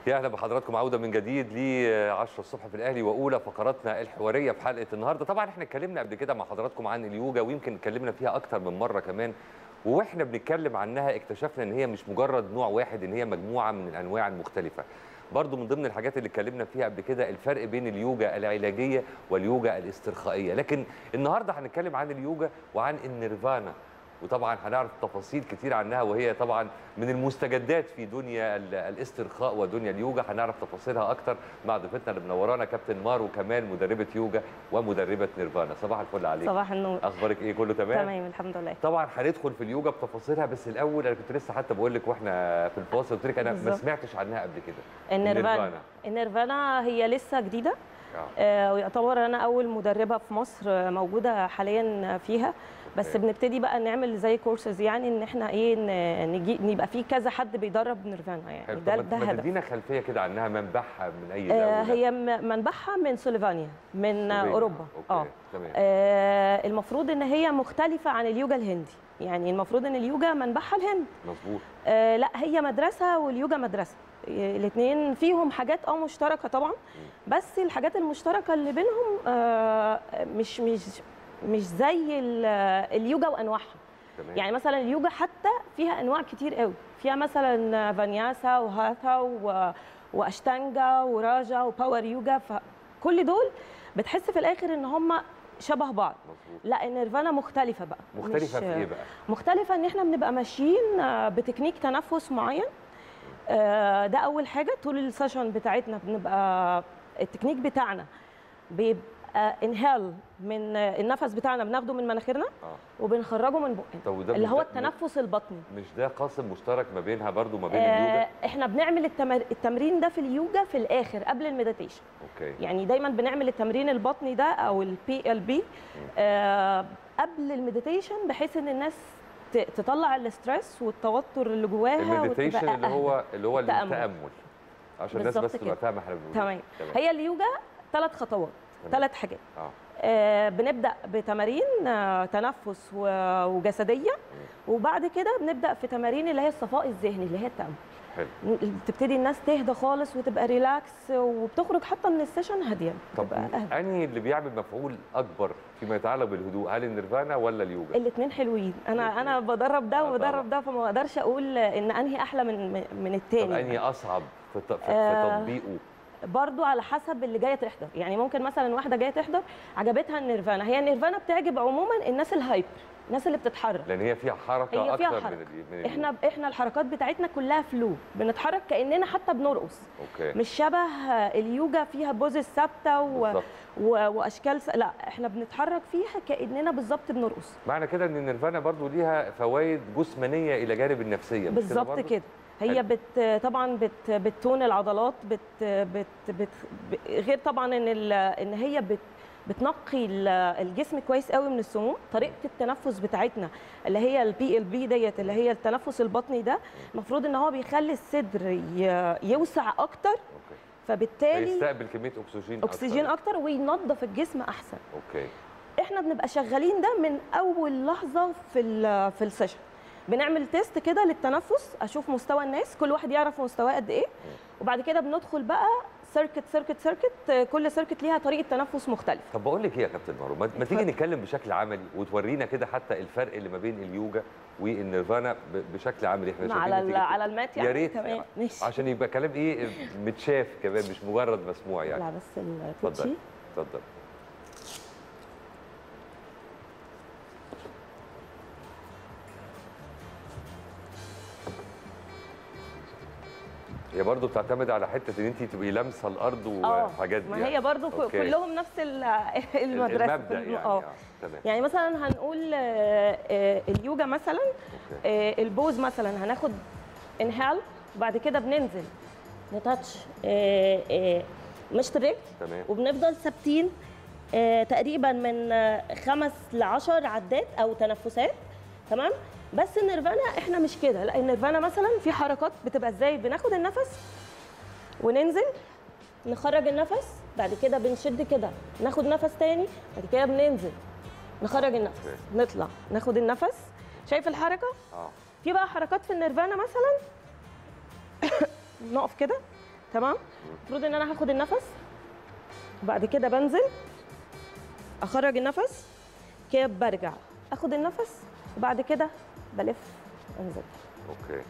يا اهلا بحضراتكم عوده من جديد ل 10 الصبح في الاهلي واولى فقراتنا الحواريه في حلقه النهارده طبعا احنا اتكلمنا قبل كده مع حضراتكم عن اليوجا ويمكن اتكلمنا فيها اكتر من مره كمان واحنا بنتكلم عنها اكتشفنا ان هي مش مجرد نوع واحد ان هي مجموعه من الانواع المختلفه برضو من ضمن الحاجات اللي اتكلمنا فيها قبل كده الفرق بين اليوجا العلاجيه واليوجا الاسترخائيه لكن النهارده هنتكلم عن اليوجا وعن النيرفانا وطبعا هنعرف تفاصيل كتير عنها وهي طبعا من المستجدات في دنيا ال- الاسترخاء ودنيا اليوجا هنعرف تفاصيلها اكتر مع ضيفتنا اللي منورانا كابتن مارو كمال مدربه يوجا ومدربه نيرفانا صباح الفل عليك صباح النور اخبارك ايه كله تمام تمام الحمد لله طبعا هندخل في اليوجا بتفاصيلها بس الاول انا كنت لسه حتى بقول لك واحنا في الفاصل قلت لك انا ما بالظبط. سمعتش عنها قبل كده النيرفانا النيرفانا هي لسه جديده آه. آه، ويعتبر انا اول مدربه في مصر آه، موجوده حاليا فيها بس أوكي. بنبتدي بقى نعمل زي كورسز يعني ان احنا ايه ن- نجي نبقى في كذا حد بيدرب نيرفانا حلو. يعني طب ده ما- ده ما هدف تدينا خلفيه كده عنها منبعها من اي دوله آه، هي م- منبعها من سلوفانيا من آه، سلوفينيا. اوروبا اوكي تمام آه، المفروض ان هي مختلفه عن اليوجا الهندي يعني المفروض ان اليوجا منبعها الهند مظبوط آه لا هي مدرسه واليوجا مدرسه الاثنين فيهم حاجات اه مشتركه طبعا بس الحاجات المشتركه اللي بينهم آه مش مش مش زي ال- اليوجا وانواعها تمام يعني مثلا اليوجا حتى فيها انواع كتير قوي فيها مثلا فانياسا وهاثا و- واشتانجا وراجا وباور يوجا فكل دول بتحس في الاخر ان هم شبه بعض مظبوط لا النيرفانا مختلفه بقى مختلفه مش- في ايه بقى مختلفه ان احنا بنبقى ماشيين آه، بتكنيك تنفس معين آه، ده اول حاجه طول السيشن بتاعتنا بنبقى التكنيك بتاعنا بيبقى انهال من آه، النفس بتاعنا بناخده من مناخيرنا اه وبنخرجه من بقنا طب وده اللي مش هو ده- التنفس البطني مش ده قاسم مشترك ما بينها برضو ما بين اليوجا آه، احنا بنعمل التمر... التمرين ده في اليوجا في الاخر قبل المديتيشن اوكي يعني دايما بنعمل التمرين البطني ده او البي ال بي قبل المديتيشن بحيث ان الناس ت- تطلع الاسترس والتوتر اللي جواها المديتيشن وتبقى اللي أهدى. هو اللي هو التأمل. التامل عشان الناس بالظبط بس تبقى كده. فاهمه احنا بنقول تمام تمام هي اليوجا ثلاث خطوات تمام. ثلاث حاجات اه آه بنبدا بتمارين آه تنفس و- وجسديه وبعد كده بنبدا في تمارين اللي هي الصفاء الذهني اللي هي التامل حلو تبتدي الناس تهدى خالص وتبقى ريلاكس وبتخرج حتى من السيشن هاديه طب بتبقى اهدى انهي اللي بيعمل مفعول اكبر فيما يتعلق بالهدوء هل النيرفانا ولا اليوجا الاثنين حلوين انا انا بدرب ده آه، طبعا. وبدرب ده فما اقدرش اقول ان انهي احلى من من طب التاني انهي اصعب في ت- في, في آه. تطبيقه برضو على حسب اللي جايه تحضر يعني ممكن مثلا واحده جايه تحضر عجبتها النيرفانا هي النيرفانا بتعجب عموما الناس الهايبر الناس اللي بتتحرك لان هي فيها حركه هي فيها اكتر حركة. من ال- من احنا احنا الحركات بتاعتنا كلها فلو بنتحرك كاننا حتى بنرقص اوكي مش شبه اليوجا فيها بوزز ثابته و... بالظبط و... واشكال س... لا احنا بنتحرك فيها كاننا بالظبط بنرقص معنى كده ان النيرفانا برضو ليها فوائد جسمانيه الى جانب النفسيه مش كده بالظبط برضو؟ كده هي حلو. بت طبعا بت بتون العضلات بت بت, بت ب- غير طبعا ان ال- ان هي بت بتنقي ال- الجسم كويس قوي من السموم طريقه التنفس بتاعتنا اللي هي البي ال بي ديت اللي هي التنفس البطني ده المفروض ان هو بيخلي الصدر ي- يوسع اكتر اوكي فبالتالي فيستقبل كميه اكسجين اكسجين أكتر. اكتر وينظف الجسم احسن اوكي احنا بنبقى شغالين ده من اول لحظه في ال في السيشن بنعمل تيست كده للتنفس اشوف مستوى الناس كل واحد يعرف مستواه قد ايه وبعد كده بندخل بقى سيركت سيركت سيركت كل سيركت ليها طريقه تنفس مختلفه طب بقول لك ايه يا كابتن مارو ما ما تيجي اتفضل. نتكلم بشكل عملي وتورينا كده حتى الفرق اللي ما بين اليوجا والنيرفانا ب- بشكل عملي احنا على شايفين ال- نتيجة- على المات يعني يا ريت تمام ماشي عشان يبقى كلام ايه متشاف كمان مش مجرد مسموع يعني لا بس اتفضل الكوتشي اتفضل هي برضه بتعتمد على حته ان انت تبقي لامسه الارض اه وحاجات دي ما يعني. هي برضو ك- أوكي. كلهم نفس ال- المدرسه المبدا يعني اه آه. تمام يعني مثلا هنقول آه، آه، اليوجا مثلا اوكي آه، البوز مثلا هناخد انهال وبعد كده بننزل نتاتش آه، آه، مشط الرجل تمام وبنفضل ثابتين آه، تقريبا من آه، خمس لعشر عدات او تنفسات تمام بس النيرفانا احنا مش كده لا النيرفانا مثلا في حركات بتبقى ازاي بناخد النفس وننزل نخرج النفس بعد كده بنشد كده ناخد نفس تاني بعد كده بننزل نخرج النفس أوكي. نطلع ناخد النفس شايف الحركه اه في بقى حركات في النيرفانا مثلا نقف كده تمام المفروض ان انا هاخد النفس وبعد كده بنزل اخرج النفس كده برجع اخد النفس وبعد كده بلف انزل اوكي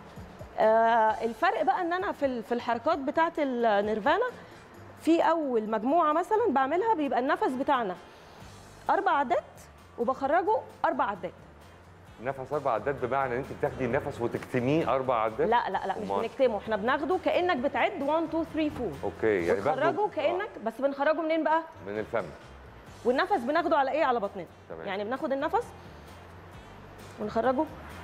آه الفرق بقى ان انا في ال- في الحركات بتاعه النيرفانا في اول مجموعه مثلا بعملها بيبقى النفس بتاعنا اربع عدات وبخرجه اربع عدات نفس اربع عدات بمعنى ان انت بتاخدي النفس وتكتميه اربع عدات لا لا لا مش أمال؟ بنكتمه احنا بناخده كانك بتعد 1 2 3 4 اوكي يعني باخده- بتخرجه كانك بس بنخرجه منين بقى آه، من الفم والنفس بناخده على ايه على بطننا تمام. يعني بناخد النفس ونخرجه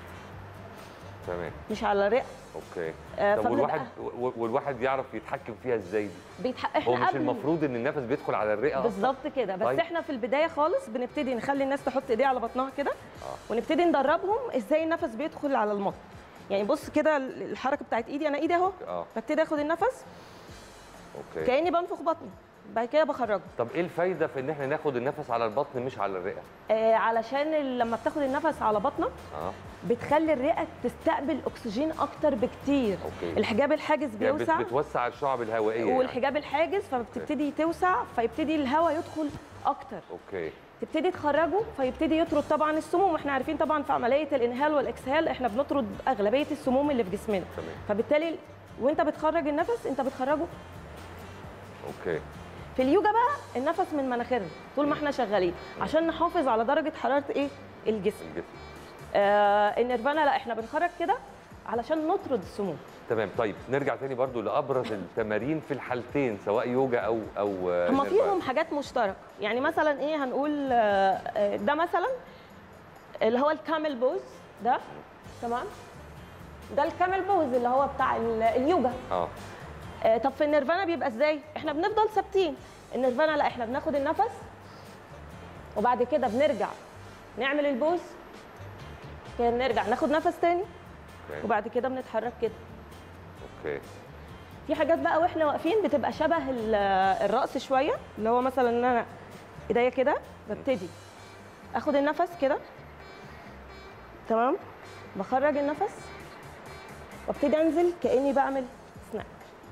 تمام مش على الرئه اوكي آه، طب فبنبقى- والواحد و- والواحد يعرف يتحكم فيها ازاي دي بيتح... هو احنا مش قبل المفروض ان النفس بيدخل على الرئه أصلاً؟ بالظبط كده بس طيب. احنا في البدايه خالص بنبتدي نخلي الناس تحط ايديها على بطنها كده آه. ونبتدي ندربهم ازاي النفس بيدخل على المط يعني بص كده الحركه بتاعت ايدي انا ايدي اهو اه ببتدي اخد النفس اوكي كاني بنفخ بطني بعد كده بخرجه طب ايه الفايده في ان احنا ناخد النفس على البطن مش على الرئه آه علشان ال- لما بتاخد النفس على بطنك اه بتخلي الرئه تستقبل اكسجين اكتر بكتير اوكي الحجاب الحاجز يعني بت- بيوسع بتوسع الشعب الهوائيه يعني. والحجاب الحاجز فبتبتدي توسع فيبتدي الهواء يدخل اكتر اوكي تبتدي تخرجه فيبتدي يطرد طبعا السموم واحنا عارفين طبعا في عمليه الانهال والاكسهال احنا بنطرد اغلبيه السموم اللي في جسمنا تمام فبالتالي وانت بتخرج النفس انت بتخرجه اوكي في اليوجا بقى النفس من مناخيرنا طول ما احنا شغالين عشان نحافظ على درجه حراره ايه الجسم الجسم آه النيرفانا لا احنا بنخرج كده علشان نطرد السموم تمام طيب نرجع تاني برضو لابرز التمارين في الحالتين سواء يوجا او او آه، هما نيرفانا. فيهم حاجات مشتركه يعني مثلا ايه هنقول آه، آه، ده مثلا اللي هو الكامل بوز ده تمام ده الكامل بوز اللي هو بتاع ال- اليوجا اه آه، طب في النيرفانا بيبقى ازاي احنا بنفضل ثابتين النيرفانا لا احنا بناخد النفس وبعد كده بنرجع نعمل البوز كده نرجع ناخد نفس تاني اوكي وبعد كده بنتحرك كده اوكي في حاجات بقى واحنا واقفين بتبقى شبه ال- الرقص شويه اللي هو مثلا ان انا ايديا كده ببتدي اخد النفس كده تمام بخرج النفس وابتدي انزل كاني بعمل سناك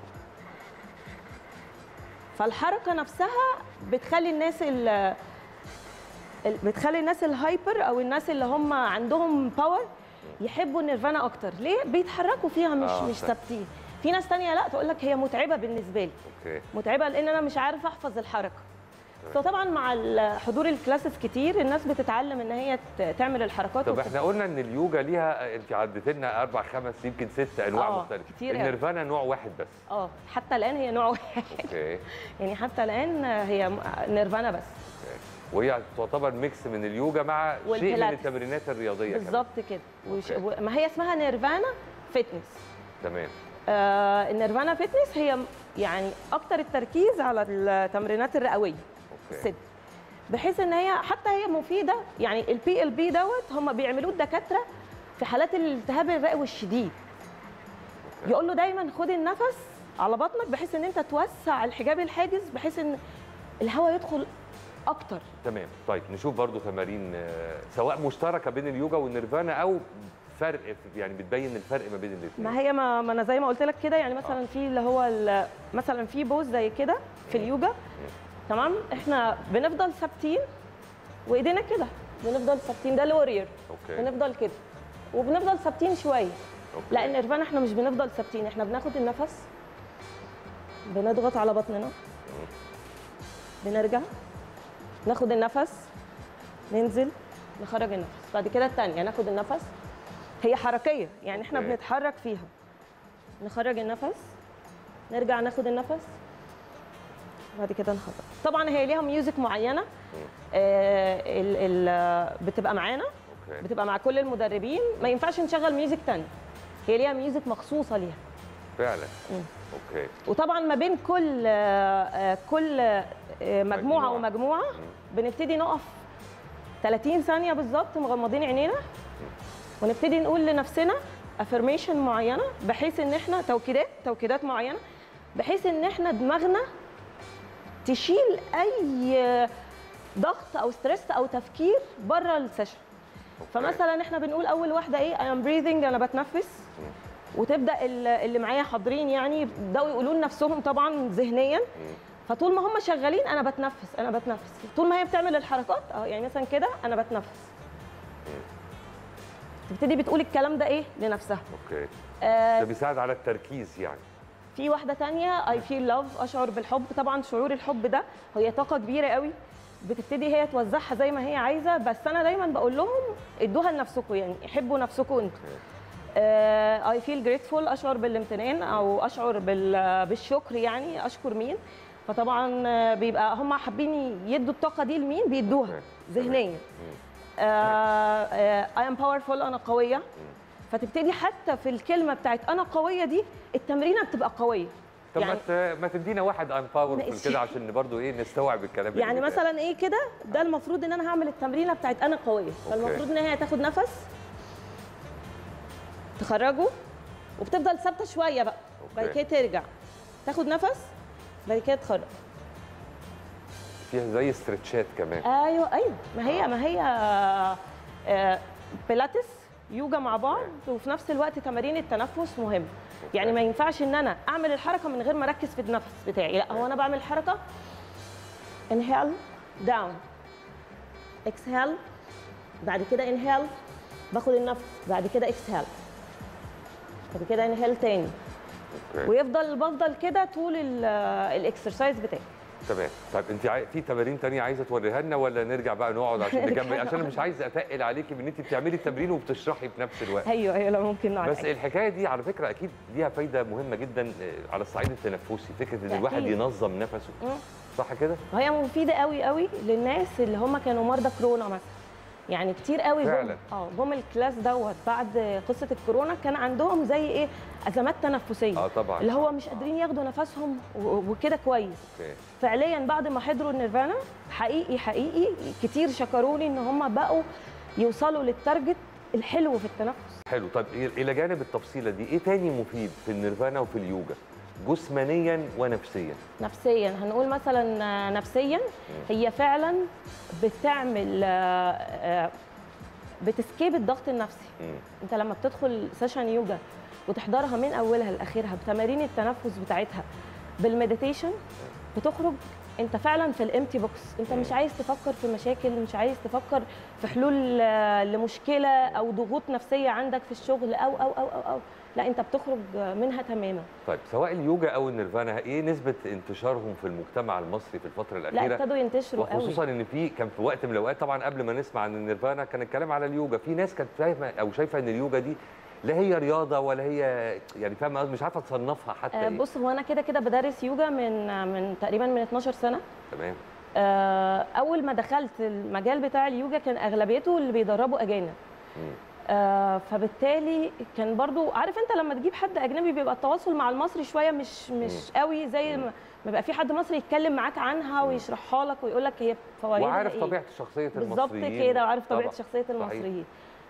فالحركه نفسها بتخلي الناس ال ال- بتخلي الناس الهايبر او الناس اللي هم عندهم باور يحبوا النيرفانا اكتر ليه بيتحركوا فيها مش آه، مش صح. ثابتين في ناس تانية لا تقول لك هي متعبه بالنسبه لي اوكي متعبه لان انا مش عارفه احفظ الحركه فطبعا مع ال- حضور الكلاسز كتير الناس بتتعلم ان هي ت- تعمل الحركات طب وت- احنا قلنا ان اليوجا ليها انت عدت لنا اربع خمس يمكن ست انواع آه، مختلفه كتير أوي. النيرفانا نوع واحد بس اه حتى الان هي نوع واحد اوكي يعني حتى الان هي م- نيرفانا بس اوكي وهي تعتبر ميكس من اليوجا مع شيء من والبيلاتس. التمرينات الرياضيه كمان. بالظبط كده وش... أوكي. و- ما هي اسمها نيرفانا فتنس تمام آه النيرفانا فتنس هي م- يعني اكتر التركيز على التمرينات الرئويه اوكي الصدر بحيث ان هي حتى هي مفيده يعني البي ال بي دوت هم بيعملوه الدكاتره في حالات الالتهاب الرئوي الشديد أوكي. يقول له دايما خد النفس على بطنك بحيث ان انت توسع الحجاب الحاجز بحيث ان الهواء يدخل اكتر تمام طيب نشوف برضو تمارين آه، سواء مشتركه بين اليوجا والنيرفانا او فرق في- يعني بتبين الفرق ما بين الاثنين ما هي ما, ما انا زي ما قلت لك كده يعني مثلا في اللي هو ال- مثلا في بوز زي كده في اليوجا تمام احنا بنفضل ثابتين وايدينا كده بنفضل ثابتين ده الورير اوكي بنفضل كده وبنفضل ثابتين شويه أوكي. لا النيرفانا احنا مش بنفضل ثابتين احنا بناخد النفس بنضغط على بطننا بنرجع ناخد النفس ننزل نخرج النفس بعد كده الثانيه ناخد النفس هي حركيه يعني احنا أوكي. بنتحرك فيها نخرج النفس نرجع ناخد النفس بعد كده نخرج طبعا هي ليها ميوزك معينه آه ال ال بتبقى معانا اوكي بتبقى مع كل المدربين ما ينفعش نشغل ميوزك تاني هي ليها ميوزك مخصوصه ليها فعلا مم. اوكي وطبعا ما بين كل آه، آه، كل آه، مجموعه مجموعة. ومجموعه بنبتدي نقف 30 ثانيه بالظبط مغمضين عينينا ونبتدي نقول لنفسنا افرميشن معينه بحيث ان احنا توكيدات توكيدات معينه بحيث ان احنا دماغنا تشيل اي ضغط او ستريس او تفكير بره السيشن أوكي. فمثلا احنا بنقول اول واحده ايه I am breathing انا بتنفس وتبدا ال- اللي معايا حاضرين يعني يبداوا يقولوا لنفسهم طبعا ذهنيا فطول ما هم شغالين انا بتنفس انا بتنفس طول ما هي بتعمل الحركات اه يعني مثلا كده انا بتنفس تبتدي بتقول الكلام ده ايه لنفسها اوكي آه ده بيساعد على التركيز يعني في واحده تانية اي فيل لاف اشعر بالحب طبعا شعور الحب ده هي طاقه كبيره قوي بتبتدي هي توزعها زي ما هي عايزه بس انا دايما بقول لهم ادوها لنفسكم يعني حبوا نفسكم انتوا اي فيل جريتفول اشعر بالامتنان او اشعر بال- بالشكر يعني اشكر مين فطبعا آه، بيبقى هم حابين يدوا الطاقه دي لمين بيدوها أوكي. ذهنيا اي ام باورفول انا قويه فتبتدي حتى في الكلمه بتاعت انا قويه دي التمرينه بتبقى قويه طب يعني ما ت- ما تدينا واحد ان باورفul ماشي. كده عشان برضو ايه نستوعب الكلام اللي يعني بيتقال. مثلا ايه كده ده المفروض ان انا هعمل التمرينه بتاعت انا قويه فالمفروض ان هي تاخد نفس تخرجه وبتفضل ثابته شويه بقى بعد أوكي. كده ترجع تاخد نفس بعد كده تخرج فيها زي استرتشات كمان ايوه ايوه ما هي ما هي آه، بيلاتس يوجا مع بعض وفي نفس الوقت تمارين التنفس مهم يعني ما ينفعش ان انا اعمل الحركه من غير ما اركز في النفس بتاعي لا هو انا بعمل الحركه انهيل داون اكسهال بعد كده انهيل باخد النفس بعد كده اكسهال بعد كده انهيل تاني أوكي. ويفضل بفضل كده طول ال- الاكسرسايز بتاعي تمام طيب انت عاي... في تمارين تانية عايزه توريها لنا ولا نرجع بقى نقعد عشان نرجع نكمل عشان انا نقعد. مش عايز اتقل عليكي بان انت بتعملي التمرين وبتشرحي في نفس الوقت ايوه ايوه لا ممكن نقعد بس الحكايه دي على فكره اكيد ليها فايده مهمه جدا آه، على الصعيد التنفسي فكره ان أكيد. الواحد ينظم نفسه مم. صح كده وهي مفيده قوي قوي للناس اللي هم كانوا مرضى كورونا مثلا يعني كتير قوي فعلا. جم اه جم الكلاس دوت بعد قصه الكورونا كان عندهم زي ايه ازمات تنفسيه اه طبعا اللي هو مش قادرين ياخدوا نفسهم و- وكده كويس اوكي فعليا بعد ما حضروا النيرفانا حقيقي حقيقي كتير شكروني ان هم بقوا يوصلوا للتارجت الحلو في التنفس حلو طب إيه- الى جانب التفصيله دي ايه تاني مفيد في النيرفانا وفي اليوجا جسمانيا ونفسيا نفسيا هنقول مثلا آه، نفسيا هي فعلا بتعمل آه، آه، بتسكيب الضغط النفسي مم. انت لما بتدخل سيشن يوجا وتحضرها من اولها لاخرها بتمارين التنفس بتاعتها بالمديتيشن بتخرج انت فعلا في الامتي بوكس انت مش عايز تفكر في مشاكل مش عايز تفكر في حلول آه، لمشكله او ضغوط نفسيه عندك في الشغل او او او او, أو. لا انت بتخرج منها تماما طيب سواء اليوجا او النيرفانا ايه نسبه انتشارهم في المجتمع المصري في الفتره لا الاخيره ابتدوا ينتشروا قوي وخصوصا ان في كان في وقت من الاوقات طبعا قبل ما نسمع عن النيرفانا كان الكلام على اليوجا في ناس كانت فاهمه او شايفه ان اليوجا دي لا هي رياضه ولا هي يعني فاهمه قصدي؟ مش عارفه تصنفها حتى آه، إيه. بص هو انا كده كده بدرس يوجا من آه، من تقريبا من 12 سنه تمام آه، اول ما دخلت المجال بتاع اليوجا كان اغلبيته اللي بيدربوا اجانب مم. آه، فبالتالي كان برضو عارف انت لما تجيب حد اجنبي بيبقى التواصل مع المصري شويه مش مش قوي زي ما ما يبقى في حد مصري يتكلم معاك عنها ويشرحها لك ويقول لك هي فوائدها وعارف ايه طبيعه شخصيه بالظبط المصريين كده وعارف طبيعه طبعاً. شخصيه صحيح. المصريين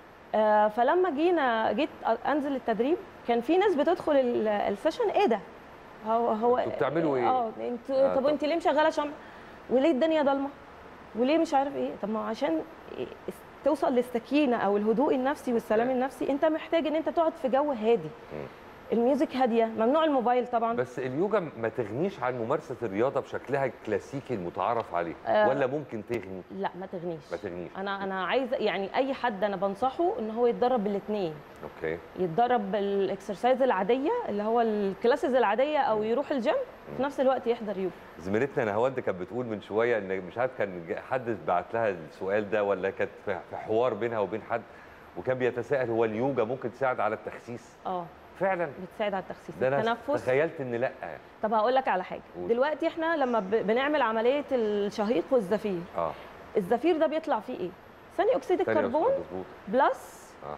آه، فلما جينا جيت انزل التدريب كان في ناس بتدخل ال- السيشن ايه ده هو هو انتوا بتعملوا ايه؟ اه انتوا آه، طب طب. انت ليه مشغله شمع وليه الدنيا ضلمه وليه مش عارف ايه طب ما هو عشان إيه- توصل للسكينه او الهدوء النفسي والسلام أوكي. النفسي انت محتاج ان انت تقعد في جو هادي الميوزك هاديه ممنوع الموبايل طبعا بس اليوجا ما تغنيش عن ممارسه الرياضه بشكلها الكلاسيكي المتعارف عليه آه. ولا ممكن تغني لا ما تغنيش ما تغنيش انا انا عايزه يعني اي حد انا بنصحه ان هو يتدرب بالاثنين اوكي يتدرب بالاكسرسايز العاديه اللي هو الكلاسز العاديه او يروح الجيم في نفس الوقت يحضر يوجا زميلتنا نهاوند كانت بتقول من شويه ان مش عارف كان جا- حد بعت لها السؤال ده ولا كانت في في حوار بينها وبين حد وكان بيتساءل هو اليوجا ممكن تساعد على التخسيس اه فعلا بتساعد على التخسيس ده انا التنفس تخيلت ان لا طب هقول لك على حاجه قول. دلوقتي احنا لما ب- بنعمل عمليه الشهيق والزفير اه الزفير ده بيطلع فيه ايه ثاني اكسيد ثانية الكربون مظبوط بلس اه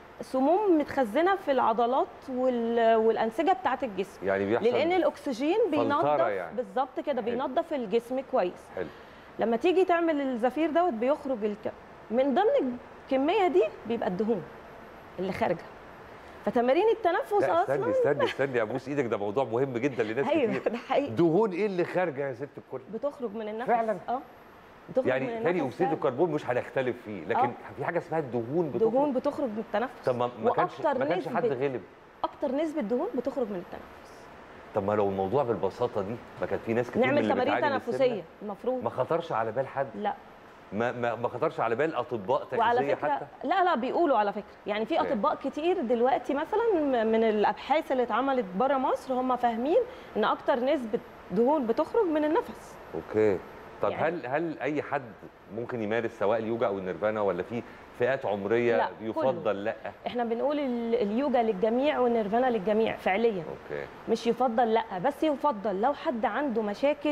سموم متخزنه في العضلات وال... والانسجه بتاعه الجسم يعني بيحصل لان الاكسجين بينظف يعني. بالظبط كده حلو. بينظف الجسم كويس حلو لما تيجي تعمل الزفير دوت بيخرج الك... من ضمن الكميه دي بيبقى الدهون اللي خارجه فتمارين التنفس لا استني اصلا استني استني ابوس ايدك ده موضوع مهم جدا لناس ايوه كتير ده حقيقي دهون ايه اللي خارجه يا ست الكل بتخرج من النفس فعلاً؟ اه بتخرج من يعني ثاني النفس اكسيد فعلاً. الكربون مش هنختلف فيه لكن آه. في حاجه اسمها الدهون بتخرج دهون بتخرج من التنفس طب ما ما كانش وأكتر ما كانش حد نسبة- غلب اكتر نسبه دهون بتخرج من التنفس طب ما لو الموضوع بالبساطه دي ما كان في ناس كتير من نعمل اللي تمارين بتعاني من السمنة تنفسيه المفروض ما خطرش على بال حد لا ما ما, ما خطرش على بال اطباء وعلى تغذيه فكره حتى لا لا بيقولوا على فكره يعني في أوكي. اطباء كتير دلوقتي مثلا من الابحاث اللي اتعملت بره مصر هم فاهمين ان اكتر نسبه دهون بتخرج من النفس اوكي طب يعني- هل هل اي حد ممكن يمارس سواء اليوجا او النيرفانا ولا في فئات عمريه لا، يفضل لا احنا بنقول ال- اليوجا للجميع والنيرفانا للجميع فعليا اوكي مش يفضل لا بس يفضل لو حد عنده مشاكل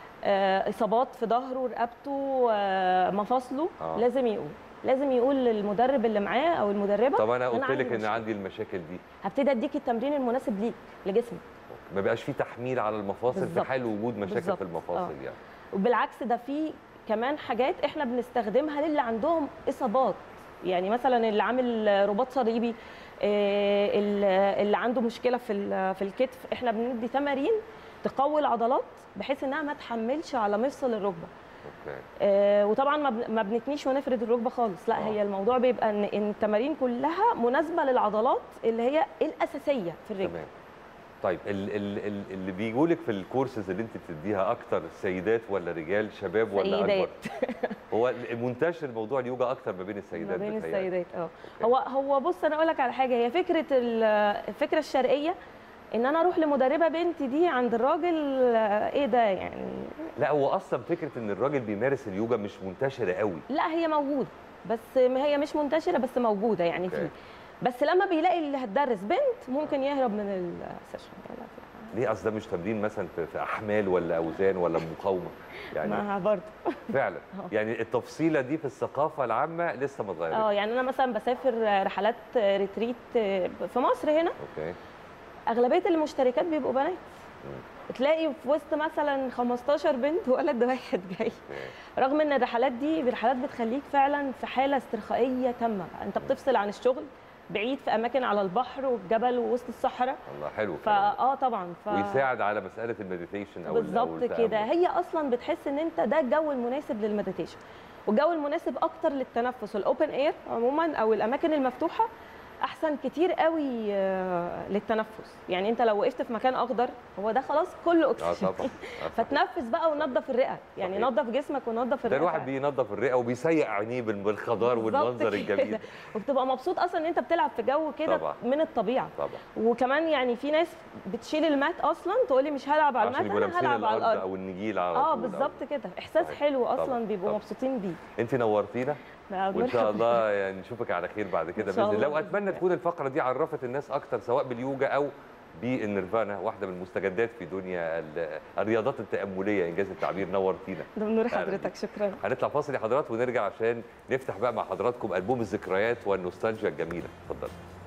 آه، اصابات في ظهره رقبته آه، مفاصله آه. لازم يقول لازم يقول للمدرب اللي معاه او المدربه طب انا إن قلت عندي لك ان مشكلة. عندي المشاكل دي هبتدي اديك التمرين المناسب ليك لجسمك ما بقاش في تحميل على المفاصل في بالظبط. حال وجود مشاكل بالظبط. في المفاصل يعني وبالعكس ده في كمان حاجات احنا بنستخدمها للي عندهم اصابات يعني مثلا اللي عامل رباط صليبي آه، اللي اللي عنده مشكله في ال- في الكتف احنا بندي تمارين تقوي العضلات بحيث انها ما تحملش على مفصل الركبه اوكي آه، وطبعا ما بن- ما بنتنيش ونفرد الركبه خالص لا آه. هي الموضوع بيبقى ان إن التمارين كلها مناسبه للعضلات اللي هي الاساسيه في الرجل تمام طيب ال ال ال اللي بيجوا لك في الكورسز اللي انت بتديها اكتر سيدات ولا رجال شباب ولا سيدات اكبر هو منتشر موضوع اليوجا اكتر ما بين ما السيدات بين بتهيألي. السيدات اه أوكي. هو هو بص انا اقول لك على حاجه هي فكره ال- الفكره الشرقيه ان انا اروح لمدربه بنتي دي عند الراجل آه، ايه ده يعني لا هو اصلا فكره ان الراجل بيمارس اليوجا مش منتشره قوي لا هي موجوده بس ما هي مش منتشره بس موجوده يعني أوكي. في بس لما بيلاقي اللي هتدرس بنت ممكن يهرب من السيشن ليه اصل ده مش تمرين مثلا في في احمال ولا اوزان ولا مقاومه يعني ما برضه فعلا أهو. يعني التفصيله دي في الثقافه العامه لسه ما اتغيرتش اه يعني انا مثلا بسافر رحلات ريتريت في مصر هنا اوكي اغلبيه المشتركات بيبقوا بنات تلاقي في وسط مثلا 15 بنت ولد واحد جاي اوكي رغم ان الرحلات دي رحلات بتخليك فعلا في حاله استرخائيه تامه انت بتفصل عن الشغل بعيد في اماكن على البحر والجبل ووسط الصحراء الله حلو الكلام ده. فاه طبعا ف... ويساعد على مساله المديتيشن او ال- أو بالظبط التأمل. كده هي اصلا بتحس ان انت ده الجو المناسب للمديتيشن والجو المناسب اكتر للتنفس الاوبن اير عموما او الاماكن المفتوحه احسن كتير قوي آه، للتنفس يعني انت لو وقفت في مكان اخضر هو ده خلاص كله اه اكسجين طبعا آه، صحيح. فتنفس بقى ونظف الرئه يعني صحيح. نظف جسمك ونظف ده الرئه الواحد بينظف الرئه وبيسيق عينيه بال- بالخضار بالظبط والمنظر كده. الجميل وبتبقى مبسوط اصلا ان انت بتلعب في جو كده طبعا. من الطبيعه طبعا وكمان يعني في ناس بتشيل المات اصلا تقولي مش هلعب على عشان المات يبقوا انا لابسين هلعب على الارض الارض او النجيل على اه طول أو- بالظبط كده احساس صحيح. حلو طبعاً، اصلا بيبقوا طبعاً. مبسوطين بيه انت نورتينا وان شاء مرحبا. الله يعني نشوفك على خير بعد كده إن شاء باذن الله الله. واتمنى تكون الفقره دي عرفت الناس اكتر سواء باليوجا او بالنيرفانا واحده من المستجدات في دنيا ال- الرياضات التامليه انجاز التعبير نورتينا ده من نور أهلاً حضرتك شكرا هنطلع فاصل يا حضرات ونرجع عشان نفتح بقى مع حضراتكم البوم الذكريات والنوستالجيا الجميله اتفضل